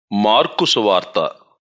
mark సువార్త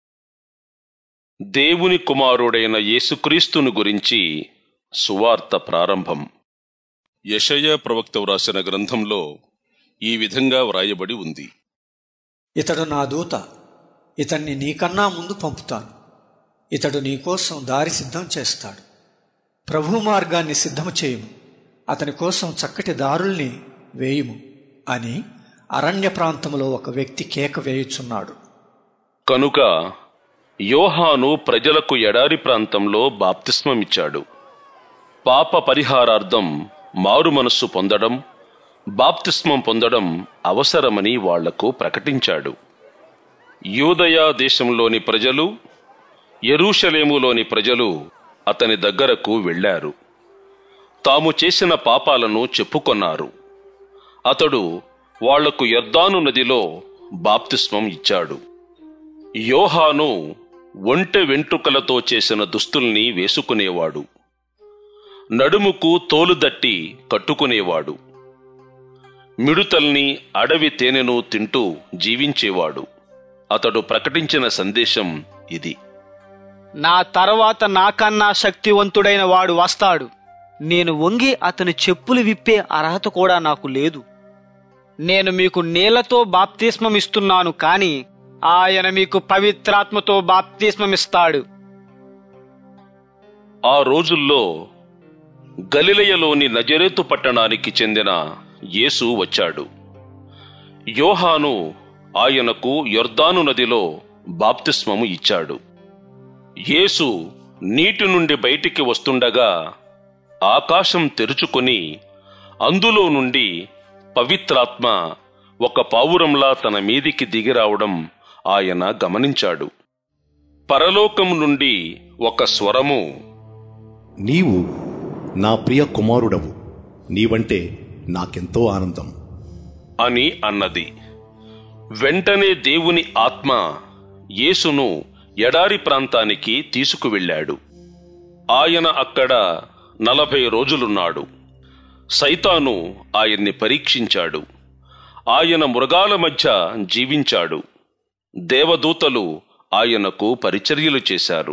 దేవుని కుమారుడైన యేసుక్రీస్తును గురించి సువార్త ప్రారంభం యెషయా ప్రవక్త వ్రాసిన గ్రంథంలో ఈ విధంగా వ్రాయబడి ఉంది ఇతడు నా దూత ఇతన్ని నీకన్నా ముందు పంపుతాను ఇతడు నీకోసం దారి సిద్ధం చేస్తాడు ప్రభు మార్గాన్ని సిద్ధము చేయుము అతని కోసం చక్కటి దారుల్ని వేయుము అని అరణ్య ప్రాంతంలో ఒక వ్యక్తి కేక వేయుచున్నాడు కనుక యోహాను ప్రజలకు ఎడారి ప్రాంతంలో బాప్తిస్మమిచ్చాడు పాప పరిహారార్థం మారు మనస్సు పొందడం బాప్తిస్మం పొందడం అవసరమని వాళ్లకు ప్రకటించాడు యూదయా దేశంలోని ప్రజలు యెరూషలేములోని ప్రజలు అతని దగ్గరకు వెళ్ళారు తాము చేసిన పాపాలను చెప్పుకొన్నారు అతడు వాళ్లకు యొర్దాను నదిలో బాప్తిస్మం ఇచ్చాడు యోహాను ఒంటె వెంట్రుకలతో చేసిన దుస్తుల్ని వేసుకునేవాడు నడుముకు తోలుదట్టి కట్టుకునేవాడు మిడుతల్ని అడవి తేనెను తింటూ జీవించేవాడు అతడు ప్రకటించిన సందేశం ఇది నా తర్వాత నాకన్నా శక్తివంతుడైన వాడు వస్తాడు నేను వంగి అతని చెప్పులు విప్పే అర్హత కూడా నాకు లేదు నేను మీకు నీళ్లతో బాప్తిస్మం ఇస్తున్నాను కానీ ఆయన మీకు పవిత్రాత్మతో బాప్తిస్మం ఇస్తాడు ఆ రోజుల్లో గలిలయలోని నజరేతు పట్టణానికి చెందిన యేసు వచ్చాడు యోహాను ఆయనకు యొర్దాను నదిలో బాప్తిస్మము ఇచ్చాడు యేసు నీటి నుండి బయటికి వస్తుండగా ఆకాశం తెరుచుకొని అందులో నుండి పవిత్రాత్మ ఒక పావురంలా తన మీదికి దిగిరావడం ఆయన గమనించాడు పరలోకం నుండి ఒక స్వరము నీవు నా ప్రియ కుమారుడవు నీవంటే నాకెంతో ఆనందం అని అన్నది వెంటనే దేవుని ఆత్మ యేసును ఎడారి ప్రాంతానికి తీసుకువెళ్ళాడు ఆయన అక్కడ నలభై రోజులున్నాడు సైతాను ఆయన్ని పరీక్షించాడు ఆయన మృగాల మధ్య జీవించాడు దేవదూతలు ఆయనకు పరిచర్యలు చేశారు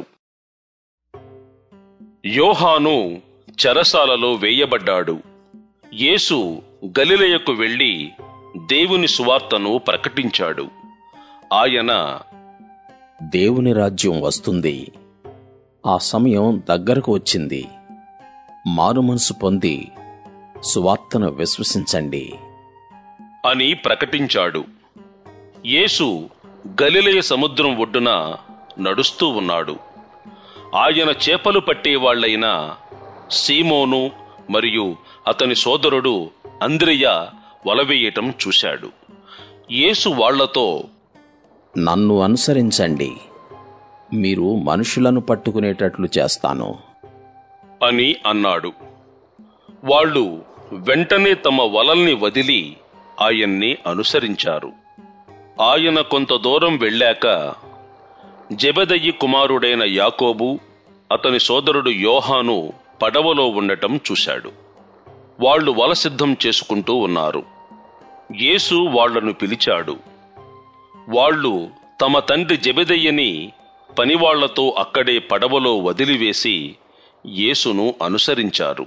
యోహాను చెరసాలలో వేయబడ్డాడు యేసు గలిలయకు వెళ్లి దేవుని సువార్తను ప్రకటించాడు ఆయన దేవుని రాజ్యం వస్తుంది ఆ సమయం దగ్గరకు వచ్చింది మారుమనసు పొంది సువార్తను విశ్వసించండి అని ప్రకటించాడు యేసు గలిలయ సముద్రం ఒడ్డున నడుస్తూ ఉన్నాడు ఆయన చేపలు పట్టేవాళ్లైన సీమోను మరియు అతని సోదరుడు అంద్రియ వలవేయటం చూశాడు యేసు వాళ్లతో నన్ను అనుసరించండి మీరు మనుషులను పట్టుకునేటట్లు చేస్తాను అని అన్నాడు వాళ్ళు వెంటనే తమ వలల్ని వదిలి ఆయన్ని అనుసరించారు ఆయన కొంత దూరం వెళ్ళాక జెబెదయి కుమారుడైన యాకోబు అతని సోదరుడు యోహాను పడవలో ఉండటం చూశాడు వాళ్ళు వల సిద్ధం చేసుకుంటూ ఉన్నారు యేసు వాళ్లను పిలిచాడు వాళ్ళు తమ తండ్రి జెబెదయ్యని పనివాళ్లతో అక్కడే పడవలో వదిలివేసి యేసును అనుసరించారు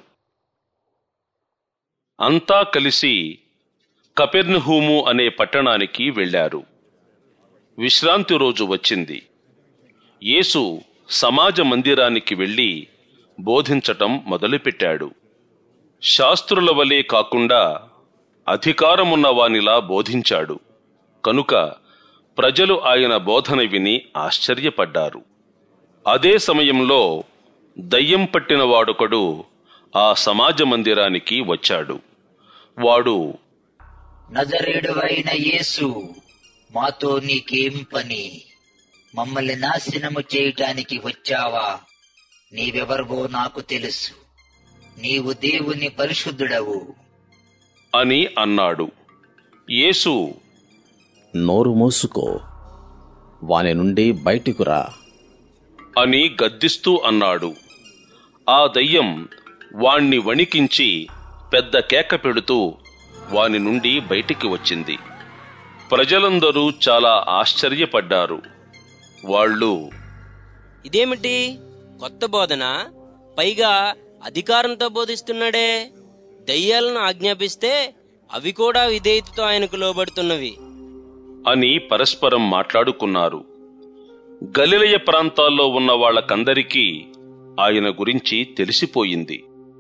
అంతా కలిసి కపెర్నహూము అనే పట్టణానికి వెళ్లారు విశ్రాంతి రోజు వచ్చింది యేసు సమాజ మందిరానికి వెళ్లి బోధించటం మొదలుపెట్టాడు శాస్త్రుల వలె కాకుండా అధికారమున్న వానిలా బోధించాడు కనుక ప్రజలు ఆయన బోధన విని ఆశ్చర్యపడ్డారు అదే సమయంలో దయ్యం పట్టిన వాడొకడు ఆ సమాజ మందిరానికి వచ్చాడు వాడు నజరేడువైన యేసు మాతో నీకేం పని మమ్మల్ని నాశనము చేయటానికి వచ్చావా నీవెవరివో నాకు తెలుసు నీవు దేవుని పరిశుద్ధుడవు అని అన్నాడు యేసు నోరు మూసుకో వాని నుండి బయటికు రా అని గద్దిస్తూ అన్నాడు ఆ దయ్యం వాణ్ణి వణికించి పెద్ద కేక పెడుతూ వాని నుండి బయటికి వచ్చింది ప్రజలందరూ చాలా ఆశ్చర్యపడ్డారు వాళ్ళు ఇదేమిటి కొత్త బోధన పైగా అధికారంతో బోధిస్తున్నాడే దయ్యాలను ఆజ్ఞాపిస్తే అవి కూడా విధేయతతో ఆయనకు లోబడుతున్నవి అని పరస్పరం మాట్లాడుకున్నారు గలిలయ ప్రాంతాల్లో ఉన్న వాళ్ళకందరికీ ఆయన గురించి తెలిసిపోయింది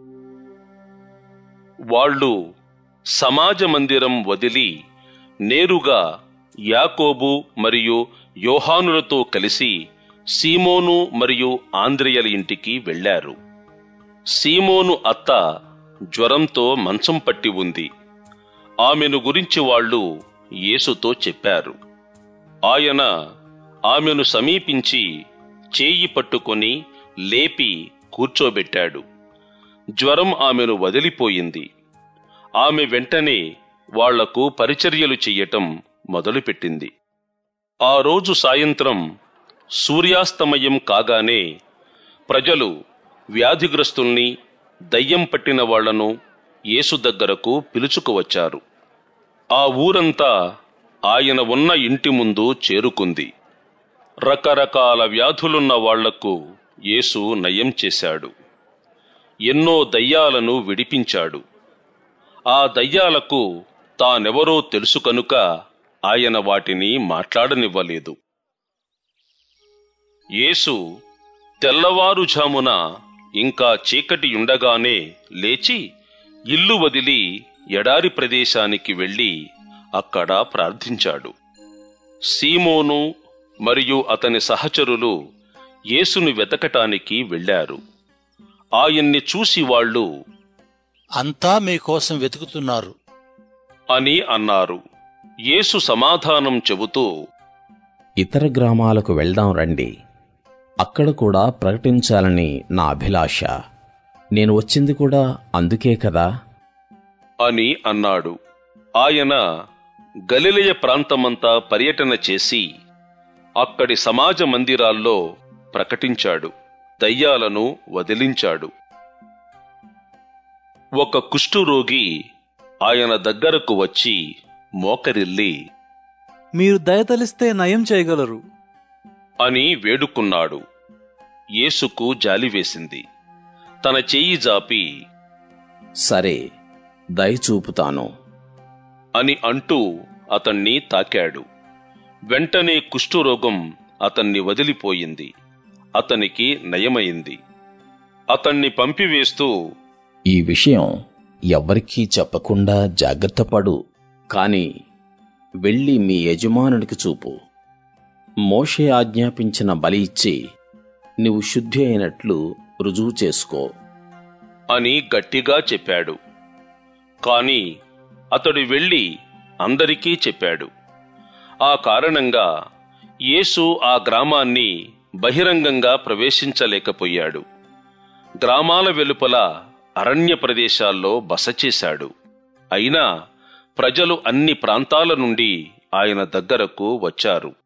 వాళ్ళు సమాజ మందిరం వదిలి నేరుగా యాకోబు మరియు యోహానులతో కలిసి సీమోను మరియు ఆంద్రియల ఇంటికి వెళ్లారు సీమోను అత్త జ్వరంతో మంచం పట్టి ఉంది ఆమెను గురించి వాళ్ళు యేసుతో చెప్పారు ఆయన ఆమెను సమీపించి చేయి పట్టుకొని లేపి కూర్చోబెట్టాడు జ్వరం ఆమెను వదిలిపోయింది ఆమె వెంటనే వాళ్లకు పరిచర్యలు చెయ్యటం మొదలుపెట్టింది ఆ రోజు సాయంత్రం సూర్యాస్తమయం కాగానే ప్రజలు వ్యాధిగ్రస్తుల్ని దయ్యం పట్టిన వాళ్లను యేసు దగ్గరకు పిలుచుకువచ్చారు ఆ ఊరంతా ఆయన ఉన్న ఇంటి ముందు చేరుకుంది రకరకాల వ్యాధులున్న వాళ్లకు యేసు నయం చేశాడు ఎన్నో దయ్యాలను విడిపించాడు ఆ దయ్యాలకు తానెవరో తెలుసు కనుక ఆయన వాటిని మాట్లాడనివ్వలేదు యేసు తెల్లవారుఝామున ఇంకా చీకటి ఉండగానే లేచి ఇల్లు వదిలి ఎడారి ప్రదేశానికి వెళ్లి అక్కడ ప్రార్థించాడు సీమోను మరియు అతని సహచరులు యేసును వెతకటానికి వెళ్లారు ఆయన్ని చూసి వాళ్ళు అంతా మీకోసం వెతుకుతున్నారు అని అన్నారు యేసు సమాధానం చెబుతూ ఇతర గ్రామాలకు వెళ్దాం రండి అక్కడ కూడా ప్రకటించాలని నా అభిలాష నేను వచ్చింది కూడా అందుకే కదా అని అన్నాడు ఆయన గలిలయ ప్రాంతమంతా పర్యటన చేసి అక్కడి సమాజ మందిరాల్లో ప్రకటించాడు దయ్యాలను వదిలించాడు ఒక కుష్ఠురోగి ఆయన దగ్గరకు వచ్చి మోకరిల్లి మీరు దయతలిస్తే నయం చేయగలరు అని వేడుకున్నాడు యేసుకు జాలివేసింది తన చెయ్యి జాపి సరే దయచూపుతాను అని అంటూ అతన్ని తాకాడు వెంటనే కుష్ఠురోగం అతన్ని వదిలిపోయింది అతనికి నయమైంది అతన్ని పంపివేస్తూ ఈ విషయం ఎవ్వరికీ చెప్పకుండా జాగ్రత్త పడు కాని వెళ్ళి మీ యజమానుడికి చూపు మోషే ఆజ్ఞాపించిన బలి ఇచ్చి నీవు శుద్ధి అయినట్లు రుజువు చేసుకో అని గట్టిగా చెప్పాడు కాని అతడు వెళ్ళి అందరికీ చెప్పాడు ఆ కారణంగా యేసు ఆ గ్రామాన్ని బహిరంగంగా ప్రవేశించలేకపోయాడు గ్రామాల వెలుపల అరణ్య ప్రదేశాల్లో బస చేశాడు అయినా ప్రజలు అన్ని ప్రాంతాల నుండి ఆయన దగ్గరకు వచ్చారు